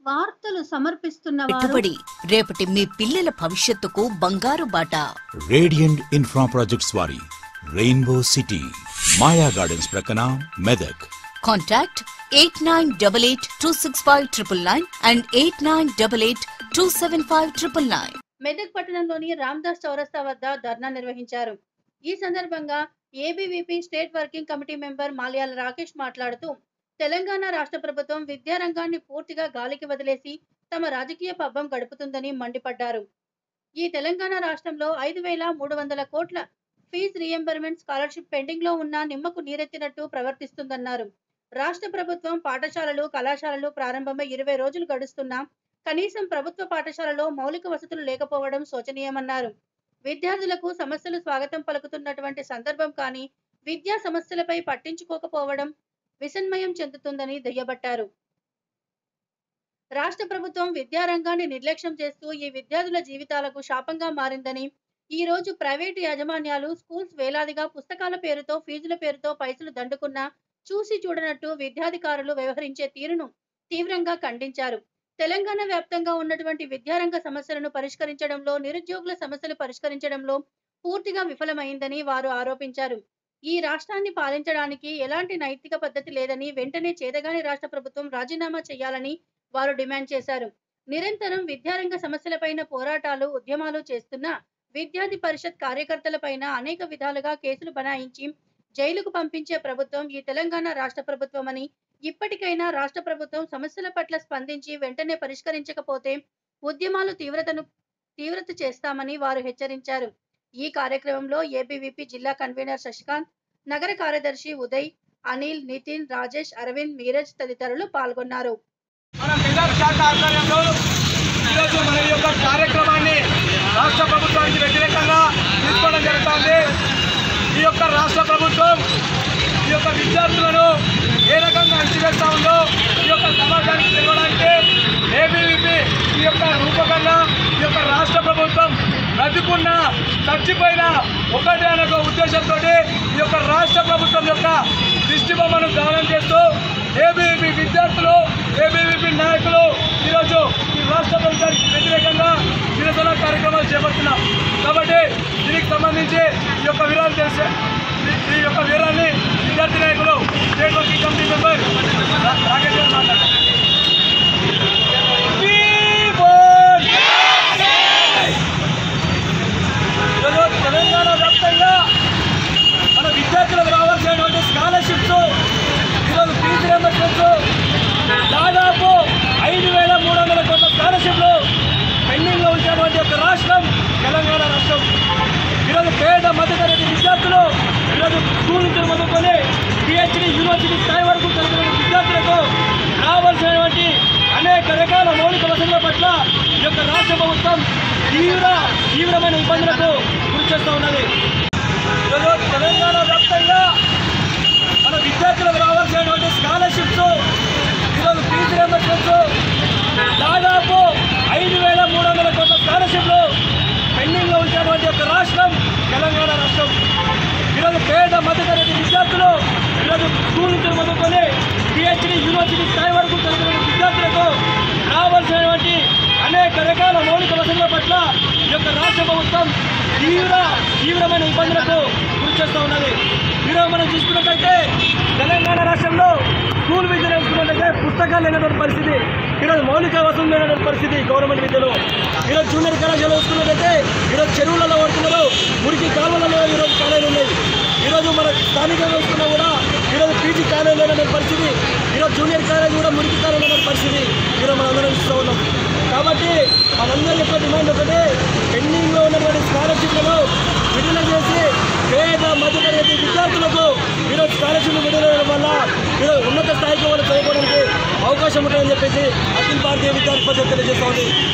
వార్తలు సమర్పిస్తున్న వారు పెట్టుబడి రేపటి మీ పిల్లల భవిష్యత్తుకు బంగారు బాట రేడియంట్ ఇన్ఫ్రా ప్రాజెక్ట్స్ వారి రెయిన్బో సిటీ మాయా గార్డెన్స్ ప్రక్కన Medak contact eight nine double eight two six five triple nine and eight nine double eight two seven five triple nine Medak పట్టణంలోని రామ్దాస్ చౌరస్తా వద్ద ధర్నా నిర్వహించారు ఈ సందర్భంగా ABVP state working committee member Malyala Rakesh మాట్లాడుతూ తెలంగాణ రాష్ట్ర ప్రభుత్వం విద్యారంగాన్ని పూర్తిగా గాలికి వదిలేసి తమ రాజకీయ పబ్బం గడుపుతుందని మండిపడ్డారు ఈ తెలంగాణ రాష్ట్రంలో ఐదు వేల మూడు వందల కోట్ల ఫీజు రీఎంబర్మెంట్ స్కాలర్షిప్ పెండింగ్ లో ఉన్న నిమ్మకు నీరెత్తినట్టు ప్రవర్తిస్తుందన్నారు రాష్ట్ర ప్రభుత్వం పాఠశాలలు కళాశాలలు ప్రారంభమై ఇరవై రోజులు గడుస్తున్నా కనీసం ప్రభుత్వ పాఠశాలలో మౌలిక వసతులు లేకపోవడం శోచనీయమన్నారు విద్యార్థులకు సమస్యలు స్వాగతం పలుకుతున్నటువంటి సందర్భం కానీ విద్యా సమస్యలపై పట్టించుకోకపోవడం విసన్మయం చెందుతుందని దుయ్యబట్టారు రాష్ట్ర ప్రభుత్వం విద్యారంగాన్ని నిర్లక్ష్యం చేస్తూ ఈ విద్యార్థుల జీవితాలకు శాపంగా మారిందని ఈ రోజు ప్రైవేటు యాజమాన్యాలు స్కూల్స్ వేలాదిగా పుస్తకాల పేరుతో ఫీజుల పేరుతో పైసలు దండుకున్నా చూసి చూడనట్టు విద్యాధికారులు వ్యవహరించే తీరును తీవ్రంగా ఖండించారు తెలంగాణ వ్యాప్తంగా ఉన్నటువంటి విద్యారంగ సమస్యలను పరిష్కరించడంలో నిరుద్యోగుల సమస్యలు పరిష్కరించడంలో పూర్తిగా విఫలమైందని వారు ఆరోపించారు ఈ రాష్ట్రాన్ని పాలించడానికి ఎలాంటి నైతిక పద్ధతి లేదని వెంటనే చేదగాని రాష్ట్ర ప్రభుత్వం రాజీనామా చేయాలని వారు డిమాండ్ చేశారు నిరంతరం విద్యారంగ సమస్యలపైన పోరాటాలు ఉద్యమాలు చేస్తున్న విద్యార్థి పరిషత్ కార్యకర్తలపైన అనేక విధాలుగా కేసులు బనాయించి జైలుకు పంపించే ప్రభుత్వం ఈ తెలంగాణ రాష్ట్ర ప్రభుత్వం అని ఇప్పటికైనా రాష్ట్ర ప్రభుత్వం సమస్యల పట్ల స్పందించి వెంటనే పరిష్కరించకపోతే ఉద్యమాలు తీవ్రతను తీవ్రత చేస్తామని వారు హెచ్చరించారు ఈ కార్యక్రమంలో ఏబీవీపీ జిల్లా కన్వీనర్ శశికాంత్ నగర కార్యదర్శి ఉదయ్ అనిల్ నితిన్ రాజేష్ అరవింద్ మీరజ్ తదితరులు పాల్గొన్నారు మన మెదక్ శాఖ ఆధ్వర్యంలో ఈరోజు మన ఈ యొక్క కార్యక్రమాన్ని రాష్ట్ర ప్రభుత్వానికి వ్యతిరేకంగా తీసుకోవడం జరుగుతుంది ఈ యొక్క రాష్ట్ర ప్రభుత్వం ఈ యొక్క విద్యార్థులను ఏ రకంగా అణచివేస్తా ఉందో ఈ యొక్క సమాజానికి తెలవడానికి ఏబీవీపీ ఈ యొక్క రూపకంగా ఈ యొక్క రాష్ట్ర ప్రభుత్వం బ్రతుకున్న చచ్చిపోయిన ఒకటే అనే ఒక ఉద్దేశంతో ఈ యొక్క రాష్ట్ర ప్రభుత్వం యొక్క దిష్టి బొమ్మను దానం చేస్తూ ఏబీవీపీ విద్యార్థులు ఏబీవీపీ నాయకులు ఈరోజు ఈ రాష్ట్ర ప్రభుత్వానికి వ్యతిరేకంగా నిరసన కార్యక్రమాలు చేపడుతున్నాం కాబట్టి దీనికి సంబంధించి ఈ యొక్క వివరాలు తెలిసే ఈ- ఈ యొక్క వివరాన్ని విద్యార్థి నాయకులు స్టేట్ వర్కింగ్ కమిటీ మెంబర్ రా- రాకేష్ గారు మాట్లాడారు ఈరోజు తెలంగాణ వ్యాప్తంగా మన విద్యార్థులకు రావాల్సినటువంటి స్కాలర్షిప్స్ ఈరోజు ఫీజు రియంబర్స్మెంట్స్ దాదాపు ఐదు వేల మూడు వందల కోట్ల స్కాలర్షిప్లు పెండింగ్లో ఉంచినటువంటి ఒక రాష్ట్రం తెలంగాణ రాష్ట్రం ఈరోజు పేద మధ్యతరగతి విద్యార్థులు ఈరోజు స్కూల్ నుంచి మొదలుకొని పిహెచ్డి యూనివర్సిటీ స్థాయి వరకు చదువుతున్న విద్యార్థులకు రావాల్సినటువంటి అనేక రకాల మౌలిక వసతుల పట్ల ఈ యొక్క రాష్ట్ర ప్రభుత్వం తీవ్ర తీవ్రమైన ఇబ్బందులకు గురి చేస్తూ ఉన్నది ఈరోజు తెలంగాణ వ్యాప్తంగా మన విద్యార్థులకు రావాల్సినటువంటి స్కాలర్షిప్స్ ఈరోజు ఫీజు రియంబర్స్మెంట్స్ దాదాపు ఐదు వేల మూడు వందల కోట్ల స్కాలర్షిప్లు పెండింగ్లో ఉంచినటువంటి ఒక రాష్ట్రం తెలంగాణ రాష్ట్రం ఈరోజు పేద మధ్యతరగతి విద్యార్థులు ఈరోజు స్కూల్ నుంచి మొదలుకొని పిహెచ్డి యూనివర్సిటీ స్థాయి వరకు చదువుతున్న విద్యార్థులకు రావాల్సినటువంటి అనేక రకాల మౌలిక వసతుల పట్ల ఈ యొక్క రాష్ట్ర ప్రభుత్వం తీవ్ర తీవ్రమైన ఇబ్బందులకు గురి చేస్తూ ఉన్నది ఈరోజు మనం చూసుకున్నట్టయితే తెలంగాణ రాష్ట్రంలో స్కూల్ విద్య నేర్చుకున్నట్టయితే పుస్తకాలు లేనటువంటి పరిస్థితి ఈరోజు మౌలిక వసతులు లేనటువంటి పరిస్థితి గవర్నమెంట్ విద్యలో ఈరోజు జూనియర్ కళాశాల చూసుకున్నట్టయితే ఈరోజు చెరువులలో పడుతున్నారు మురికి కాలువలలో ఈరోజు కాలేజీలు ఉన్నాయి ఈరోజు మన స్థానికంగా చూసుకున్నా కూడా ఈరోజు పీజీ కాలేజీ లేనటువంటి పరిస్థితి ఈరోజు జూనియర్ కాలేజ్ కూడా మురికి కాలేజీ లేనటువంటి పరిస్థితి ఈరోజు మనం అందరం చూస్తూ ఉన్నాం కాబట్టి మనందరి యొక్క డిమాండ్ ఒకటే పెండింగ్లో ఉన్నటువంటి స్కాలర్షిప్లను విడుదల చేసి పేద మధ్యతరగతి విద్యార్థులకు ఈరోజు స్కాలర్షిప్ విడుదల చేయడం వల్ల ఈరోజు ఉన్నత స్థాయికి వాళ్ళు చదువుకోవడానికి అవకాశం ఉంటుందని చెప్పేసి అఖిల భారతీయ విద్యార్థి పరిషత్ తెలియజేస్తోంది